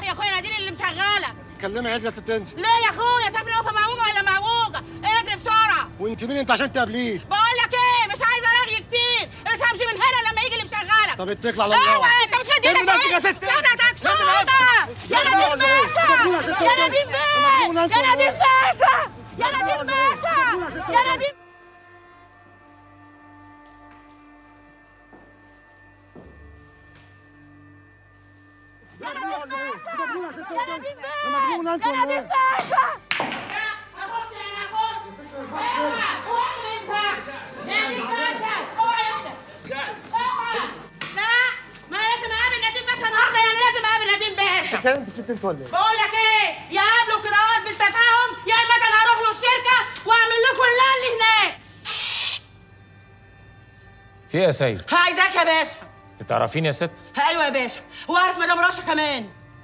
يا اخويا نادين اللي مشغلك كلمي عدل يا ست انت ليه يا اخويا سافر اوفه معوجه ولا معوجه اجري بسرعه وانت مين انت عشان تقابليه بقول لك ايه مش عايزه رغي كتير مش همشي من هنا لما يجي اللي مشغلك طب اتكل على الله اوعى انت بتخد ايدك نفسك يا ايه ست. سندك سودا يا نادين باشا يا نادين باشا يا نادين باشا يا نادين باشا يا نادين مجنون انت ولا ايه؟ كان انت ست انت ولا ايه؟ بقول لك ايه يا قابلوا قراءات بالتفاهم يا اما انا هروح له الشركه واعمل لكم اللي هناك في ايه يا سيد؟ عايزاك يا باشا انت تعرفيني يا ست؟ ايوه يا باشا واعرف مدام رشا كمان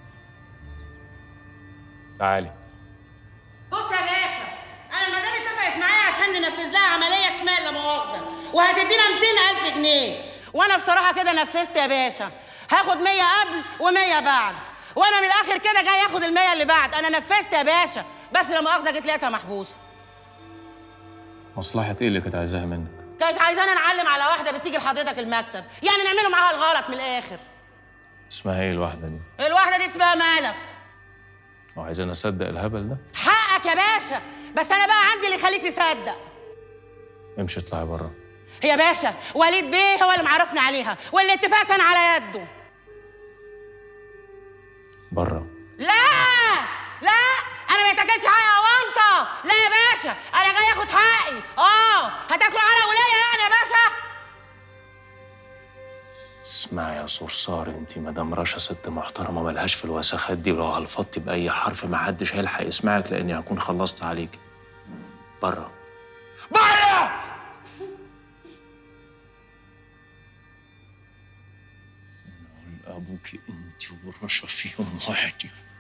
تعالي بص يا باشا انا المدام اتفقت معايا عشان ننفذ لها عمليه شمال لا مؤاخذه وهتدينا 200000 جنيه وانا بصراحه كده نفذت يا باشا هاخد 100 قبل و100 بعد وانا من الاخر كده جاي اخد ال 100 اللي بعد انا نفذت يا باشا بس لا مؤاخذه جيت لقيتها محبوسه مصلحة ايه اللي كانت عايزاها منك؟ كانت عايزانا نعلم على واحده بتيجي لحضرتك المكتب يعني نعمله معاها الغلط من الاخر اسمها ايه الواحدة دي؟ الواحده دي اسمها مالك وعايزين اصدق الهبل ده؟ حقك يا باشا بس انا بقى عندي اللي يخليك تصدق امشي اطلعي بره يا باشا وليد بيه هو اللي معرفنا عليها والاتفاق كان على يده بره لا لا انا ما يتاكلش حقي يا وانطه لا يا باشا انا جاي اخد حقي اه هتاكلوا على ولايه يعني يا باشا اسمعي يا صرصار انت مدام رشا ست محترمة ملهاش في الوسخات دي ولو هلفطتي بأي حرف ما حدش هيلحق يسمعك لأني هكون خلصت عليك بره بره أبوكي انت ورشا فيهم واحد